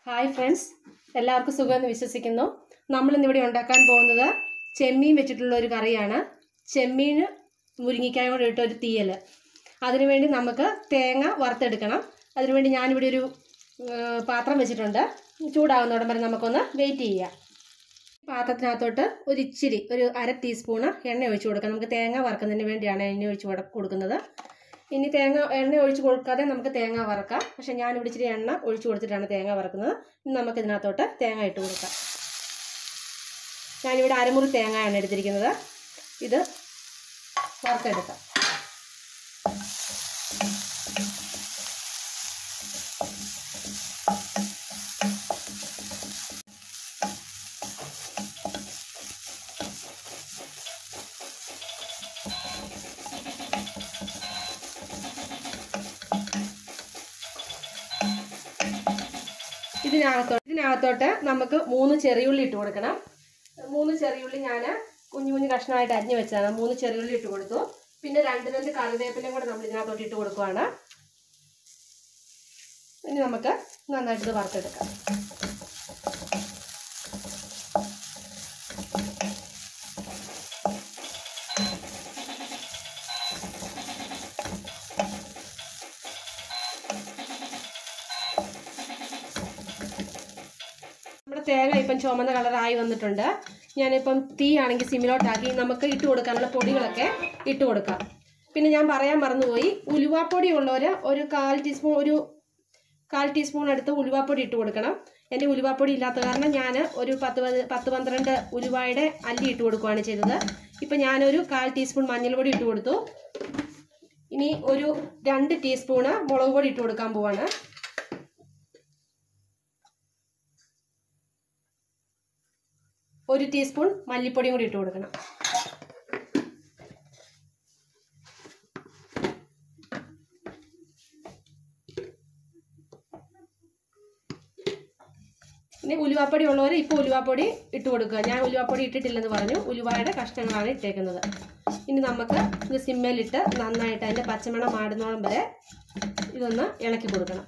hi friends എല്ലാവർക്കും സുഖമെന്ന് വിശ്വസിക്കുന്നു നമ്മൾ ഇന്നിവിടെ ഉണ്ടാക്കാൻ പോകുന്നത് ചെമ്മീൻ വെച്ചിട്ടുള്ള ഒരു കറിയാണ് ചെമ്മീൻ മുരിങ്ങിക്കായ കൂടെ ഇട്ട ഒരു തീയൽ അതിനുവേണ്ടി നമുക്ക് തേങ്ങ വറുത്തെടുക്കണം അതിനുവേണ്ടി ഞാനിവിടെ ഒരു ആ, പാത്രം വെച്ചിട്ടുണ്ട് ചൂടാകുന്നോടം വരെ നമുക്കൊന്ന് വെയിറ്റ് ചെയ്യാം പാത്രത്തിനകത്തോട്ട് ഒരു ഇച്ചിരി ഒരു അര ടീസ്പൂണ് എണ്ണ ഒഴിച്ച് കൊടുക്കാം നമുക്ക് തേങ്ങ വറുക്കുന്നതിന് വേണ്ടിയാണ് എണ്ണ ഒഴിച്ച് കൊടു- കൊടുക്കുന്നത് ഇനി തേങ്ങ എണ്ണ ഒഴിച്ച് കൊടുക്കാതെ നമുക്ക് തേങ്ങ വറക്കാം പക്ഷെ ഞാനിവിടെ ഇച്ചിരി എണ്ണ ഒഴിച്ച് കൊടുത്തിട്ടാണ് തേങ്ങ വറക്കുന്നത് ഇനി നമുക്ക് ഇതിനകത്തോട്ട് തേങ്ങ ഇട്ട് കൊടുക്കാം ഞാനിവിടെ അരമുറി തേങ്ങയാണ് എടുത്തിരിക്കുന്നത് ഇത് വറുത്തെടുക്കാം ഇതിനകത്തോട്ട് ഇതിനകത്തോട്ട് നമുക്ക് മൂന്ന് ചെറിയുള്ളി ഇട്ട് കൊടുക്കണം മൂന്ന് ചെറിയുള്ളി ഞാൻ കുഞ്ഞു കുഞ്ഞു കഷ്ണമായിട്ട് അരിഞ്ഞു വെച്ചതാണ് മൂന്ന് ചെറിയുള്ളി ഇട്ട് കൊടുത്തു പിന്നെ രണ്ട് രണ്ട് കറിവേപ്പിലയും കൂടെ നമ്മൾ ഇതിനകത്തോട്ട് ഇട്ട് കൊടുക്കുവാണ് ഇനി നമുക്ക് നന്നായിട്ട് ഇത് വറുത്തെടുക്കാം നമ്മുടെ തേങ്ങ ഇപ്പം ചുമന്ന കളറായി വന്നിട്ടുണ്ട് ഞാനിപ്പം തീ ആണെങ്കിൽ സിമിലോട്ടാക്കി നമുക്ക് ഇട്ട് കൊടുക്കാനുള്ള പൊടികളൊക്കെ ഇട്ട് കൊടുക്കാം പിന്നെ ഞാൻ പറയാൻ മറന്നുപോയി ഉലുവാപ്പൊടി ഉള്ളവർ ഒരു കാൽ ടീസ്പൂൺ ഒരു കാൽ ടീസ്പൂൺ അടുത്ത് ഉലുവാപ്പൊടി ഇട്ട് കൊടുക്കണം എൻ്റെ ഉലുവാപ്പൊടി ഇല്ലാത്ത കാരണം ഞാൻ ഒരു പത്ത് പതി- പത്ത് പന്ത്രണ്ട് ഉലുവായുടെ അല്ലി ഇട്ട് കൊടുക്കുകയാണ് ചെയ്തത് ഇപ്പം ഞാനൊരു കാൽ ടീസ്പൂൺ മഞ്ഞൾപ്പൊടി ഇട്ട് കൊടുത്തു ഇനി ഒരു രണ്ട് ടീസ്പൂണ് മുളക് പൊടി ഇട്ട് കൊടുക്കാൻ പോവാണ് ഒരു ടീസ്പൂൺ മല്ലിപ്പൊടിയും കൂടി ഇട്ട് കൊടുക്കണം ഇനി ഉലുവാപ്പൊടി ഉള്ളവർ ഇപ്പോൾ ഉലുവാപ്പൊടി ഇട്ട് കൊടുക്കുക ഞാൻ ഉലുവാപ്പൊടി ഇട്ടിട്ടില്ലെന്ന് പറഞ്ഞു ഉലുവായുടെ കഷ്ണങ്ങളാണ് ഇട്ടേക്കുന്നത് ഇനി നമുക്ക് ഇത് സിമ്മയിലിട്ട് നന്നായിട്ട് അതിൻ്റെ പച്ചമണം മാടുന്നോളം വരെ ഇതൊന്ന് ഇളക്കി കൊടുക്കണം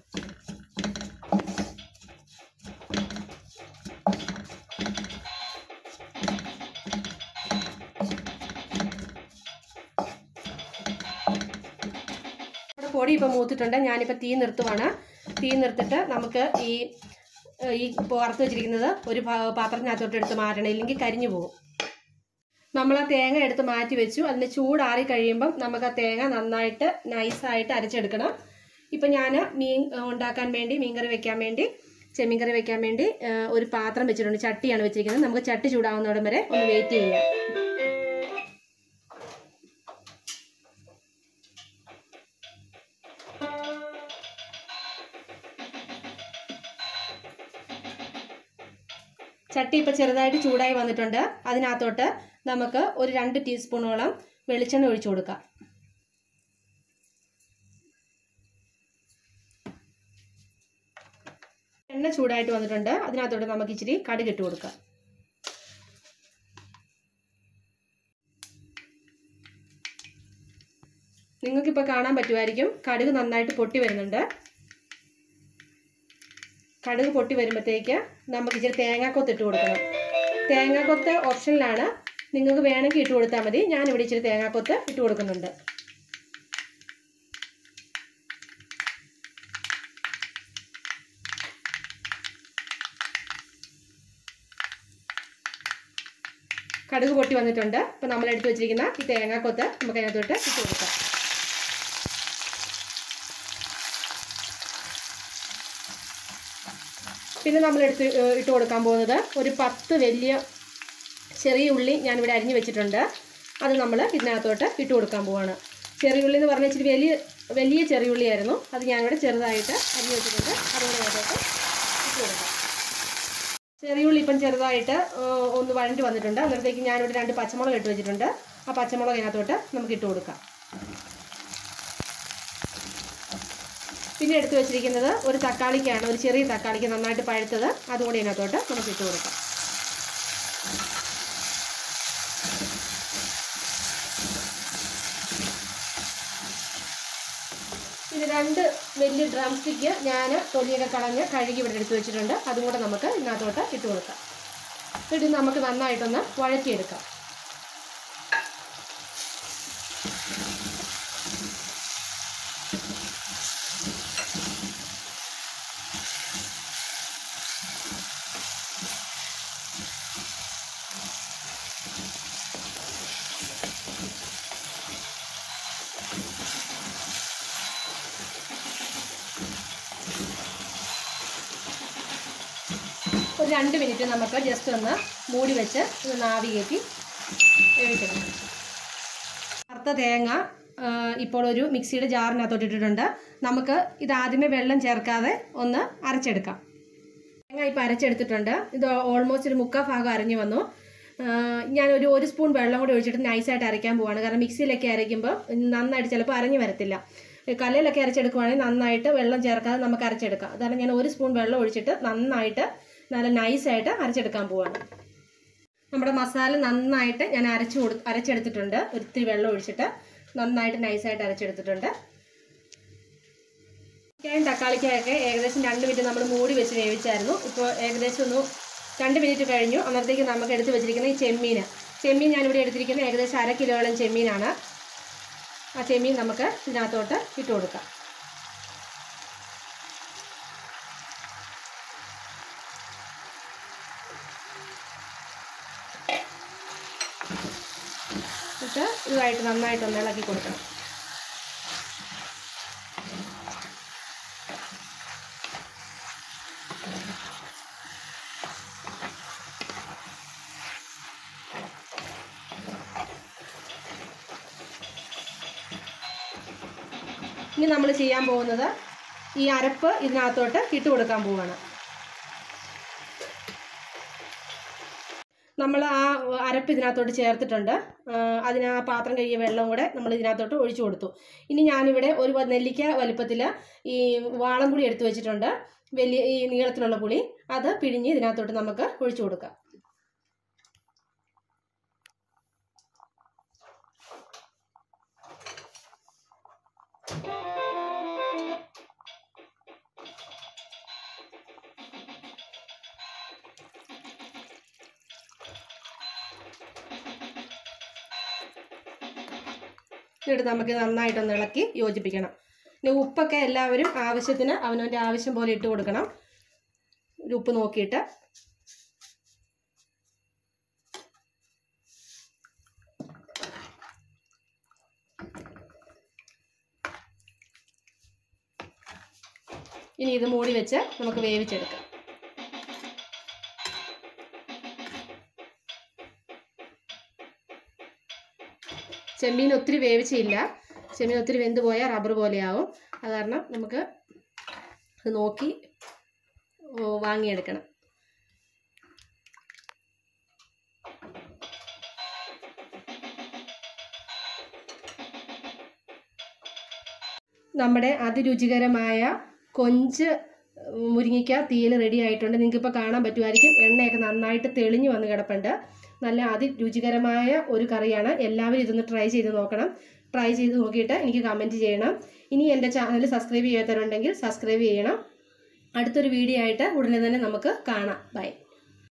നമ്മുടെ പൊടി ഇപ്പോൾ മൂത്തിട്ടുണ്ട് ഞാനിപ്പോൾ തീ നിർത്തുവാണ് തീ നിർത്തിട്ട് നമുക്ക് ഈ ഏഹ്, ഈ വറുത്ത് വെച്ചിരിക്കുന്നത് ഒരു പാ- പാത്രത്തിനകത്തോട്ട് എടുത്ത് മാറ്റണം ഇല്ലെങ്കിൽ കരിഞ്ഞു പോകും നമ്മൾ ആ തേങ്ങ എടുത്ത് മാറ്റി വെച്ചു അതിന് ചൂടാറി കഴിയുമ്പം നമുക്ക് ആ തേങ്ങ നന്നായിട്ട് നൈസായിട്ട് അരച്ചെടുക്കണം ഇപ്പം ഞാൻ മീൻ ഏഹ്, ഉണ്ടാക്കാൻ വേണ്ടി മീൻകറി വെക്കാൻ വേണ്ടി ചെമ്മീൻ കറി വെക്കാൻ വേണ്ടി ഏഹ്, ഒരു പാത്രം വെച്ചിട്ടുണ്ട് ചട്ടിയാണ് വെച്ചിരിക്കുന്നത് നമുക്ക് ചട്ടി ചൂടാവുന്നോടം വരെ ഒന്ന് വെയിറ്റ് ചെയ്യാം ചട്ടി ഇപ്പോൾ ചെറുതായിട്ട് ചൂടായി വന്നിട്ടുണ്ട് അതിനകത്തോട്ട് നമുക്ക് ഒരു രണ്ട് ടീസ്പൂണോളം വെളിച്ചെണ്ണ ഒഴിച്ചു കൊടുക്കാം എണ്ണ ചൂടായിട്ട് വന്നിട്ടുണ്ട് അതിനകത്തോട്ട് നമുക്ക് ഇച്ചിരി കടുക് ഇട്ട് കൊടുക്കാം നിങ്ങൾക്കിപ്പോൾ കാണാൻ പറ്റുമായിരിക്കും കടുക് നന്നായിട്ട് പൊട്ടി വരുന്നുണ്ട് കടുക് പൊട്ടി വരുമ്പോഴത്തേക്ക് നമുക്ക് ഇച്ചിരി തേങ്ങാക്കൊത്ത് ഇട്ട് കൊടുക്കണം തേങ്ങാക്കൊത്ത് ഓപ്ഷനിലാണ് നിങ്ങൾക്ക് വേണമെങ്കിൽ ഇട്ട് കൊടുത്താൽ മതി ഞാനിവിടെ ഇച്ചിരി തേങ്ങാക്കൊത്ത് ഇട്ട് കൊടുക്കുന്നുണ്ട് കടുക് പൊട്ടി വന്നിട്ടുണ്ട് അപ്പോൾ നമ്മൾ എടുത്ത് വെച്ചിരിക്കുന്ന ഈ തേങ്ങാക്കൊത്ത് നമുക്ക് അതിനകത്തോട്ട് ഇട്ട് കൊടുക്കാം പിന്നെ നമ്മൾ എടുത്ത് ഏഹ് ഇട്ട് കൊടുക്കാൻ പോകുന്നത് ഒരു പത്ത് വലിയ ചെറിയ ഉള്ളി ഞാനിവിടെ അരിഞ്ഞ് വെച്ചിട്ടുണ്ട് അത് നമ്മൾ ഇതിനകത്തോട്ട് ഇട്ട് കൊടുക്കാൻ പോവാണ് ചെറിയ ഉള്ളി എന്ന് പറഞ്ഞാൽ ഇച്ചിരി വലിയ വലിയ ചെറിയ ഉള്ളിയായിരുന്നു അത് ഞാനിവിടെ ചെറുതായിട്ട് അരിഞ്ഞ് വെച്ചിട്ടുണ്ട് അതുകൂടെ അതിനകത്തോട്ട് ഇട്ട് കൊടുക്കാം ചെറിയ ഉള്ളി ഇപ്പം ചെറുതായിട്ട് ഏഹ് ഒന്ന് വഴണ്ടി വന്നിട്ടുണ്ട് അന്നേരത്തേക്ക് ഞാനിവിടെ രണ്ട് പച്ചമുളക് ഇട്ട് വെച്ചിട്ടുണ്ട് ആ പച്ചമുളക് അതിനകത്തോട്ട് നമുക്ക് ഇട്ട് കൊടുക്കാം പിന്നെ എടുത്തു വെച്ചിരിക്കുന്നത് ഒരു തക്കാളിക്കാണ് ഒരു ചെറിയ തക്കാളിക്ക് നന്നായിട്ട് പഴുത്തത് അതുകൂടി ഇതിനകത്തോട്ട് നമുക്ക് ഇട്ട് കൊടുക്കാം ഇത് രണ്ട് വലിയ ഡ്രം സ്റ്റിക്ക് ഞാൻ തൊലിയൊക്കെ കളഞ്ഞ് കഴുകി ഇവിടെ എടുത്ത് വെച്ചിട്ടുണ്ട് അതും കൂടെ നമുക്ക് ഇതിനകത്തോട്ട് ഇട്ട് കൊടുക്കാം എന്നിട്ട് നമുക്ക് നന്നായിട്ടൊന്ന് വഴറ്റിയെടുക്കാം ഒരു രണ്ട് മിനിറ്റ് നമുക്ക് ജസ്റ്റ് ഒന്ന് മൂടി വെച്ച് ഒന്ന് ആവി കയറ്റി വേവിച്ചെടുക്കാം വറുത്ത തേങ്ങ ആ, ഇപ്പോൾ ഒരു മിക്സിയുടെ ജാറിനകത്തോട്ട് ഇട്ടിട്ടുണ്ട് നമുക്ക് ഇത് ആദ്യമേ വെള്ളം ചേർക്കാതെ ഒന്ന് അരച്ചെടുക്കാം തേങ്ങ ഇപ്പോൾ അരച്ചെടുത്തിട്ടുണ്ട് ഇത് ഓൾമോസ്റ്റ് ഒരു മുക്കാൽ ഭാഗം അരഞ്ഞു വന്നു ആ, ഞാൻ ഒരു ഒരു സ്പൂൺ വെള്ളം കൂടി ഒഴിച്ചിട്ട് നൈസായിട്ട് അരയ്ക്കാൻ പോവാണ് കാരണം മിക്സിയിലൊക്കെ അരയ്ക്കുമ്പോൾ നന്നായിട്ട് ചിലപ്പോൾ അരഞ്ഞു വരത്തില്ല കലയിലൊക്കെ അരച്ചെടുക്കുവാണെങ്കിൽ നന്നായിട്ട് വെള്ളം ചേർക്കാതെ നമുക്ക് അരച്ചെടുക്കാം അതാണ് ഞാൻ ഒരു സ്പൂൺ വെള്ളം ഒഴിച്ചിട്ട് നന്നായിട്ട് നല്ല നൈസായിട്ട് അരച്ചെടുക്കാൻ പോവാണ് നമ്മുടെ മസാല നന്നായിട്ട് ഞാൻ അരച്ചു കൊടു അരച്ചെടുത്തിട്ടുണ്ട് ഒത്തിരി വെള്ളം ഒഴിച്ചിട്ട് നന്നായിട്ട് നൈസായിട്ട് അരച്ചെടുത്തിട്ടുണ്ട് ചിക്കനും തക്കാളിക്കായൊക്കെ ഏകദേശം രണ്ട് മിനിറ്റ് നമ്മൾ മൂടി വെച്ച് വേവിച്ചായിരുന്നു ഇപ്പോൾ ഏകദേശം ഒന്ന് രണ്ട് മിനിറ്റ് കഴിഞ്ഞു അന്നേരത്തേക്ക് നമുക്ക് എടുത്ത് വെച്ചിരിക്കുന്ന ഈ ചെമ്മീൻ ചെമ്മീൻ ഞാനിവിടെ എടുത്തിരിക്കുന്നത് ഏകദേശം അര കിലോളം ചെമ്മീനാണ് ആ ചെമ്മീൻ നമുക്ക് ഇതിനകത്തോട്ട് ഇട്ട് കൊടുക്കാം എന്നിട്ട് ഇതുമായിട്ട് നന്നായിട്ടൊന്ന് ഇളക്കി കൊടുക്കണം ഇനി നമ്മൾ ചെയ്യാൻ പോകുന്നത് ഈ അരപ്പ് ഇതിനകത്തോട്ട് ഇട്ട് കൊടുക്കാൻ പോവുകയാണ് നമ്മൾ ആ അരപ്പ് ഇതിനകത്തോട്ട് ചേർത്തിട്ടുണ്ട് ആ, അതിന് ആ പാത്രം കഴുകിയ വെള്ളം കൂടെ നമ്മൾ ഇതിനകത്തോട്ട് ഒഴിച്ചു കൊടുത്തു ഇനി ഞാനിവിടെ ഒരു വ- നെല്ലിക്ക വലുപ്പത്തിൽ ഈ വാളംപുളി എടുത്തു വെച്ചിട്ടുണ്ട് വലിയ ഈ നീളത്തിലുള്ള പുളി അത് പിഴിഞ്ഞ് ഇതിനകത്തോട്ട് നമുക്ക് ഒഴിച്ചു കൊടുക്കാം എന്നിട്ട് നമുക്ക് നന്നായിട്ടൊന്ന് ഇളക്കി യോജിപ്പിക്കണം പിന്നെ ഉപ്പൊക്കെ എല്ലാവരും ആവശ്യത്തിന് അവനവൻ്റെ ആവശ്യം പോലെ ഇട്ട് കൊടുക്കണം ഒരു ഉപ്പ് നോക്കിയിട്ട് ഇനി ഇത് മൂടി വെച്ച് നമുക്ക് വേവിച്ചെടുക്കാം ചെമ്മീൻ ഒത്തിരി വേവിച്ചില്ല ചെമ്മീൻ ഒത്തിരി വെന്ത് പോയാൽ റബ്ബർ പോലെയാവും അത് കാരണം നമുക്ക് അത് നോക്കി ഓ, വാങ്ങിയെടുക്കണം നമ്മുടെ അതിരുചികരമായ കൊഞ്ച് മുരിങ്ങിക്ക തീയൽ റെഡി ആയിട്ടുണ്ട് നിങ്ങൾക്ക് ഇപ്പോൾ കാണാൻ പറ്റുമായിരിക്കും എണ്ണയൊക്കെ നന്നായിട്ട് തെളിഞ്ഞു വന്ന് കിടപ്പുണ്ട് നല്ല അതിരുചികരമായ ഒരു കറിയാണ് എല്ലാവരും ഇതൊന്ന് ട്രൈ ചെയ്ത് നോക്കണം ട്രൈ ചെയ്ത് നോക്കിയിട്ട് എനിക്ക് കമൻറ്റ് ചെയ്യണം ഇനി എൻ്റെ ചാനൽ സബ്സ്ക്രൈബ് ചെയ്യാത്തവരുണ്ടെങ്കിൽ സബ്സ്ക്രൈബ് ചെയ്യണം അടുത്തൊരു വീഡിയോ ആയിട്ട് ഉടനെ തന്നെ നമുക്ക് കാണാം ബൈ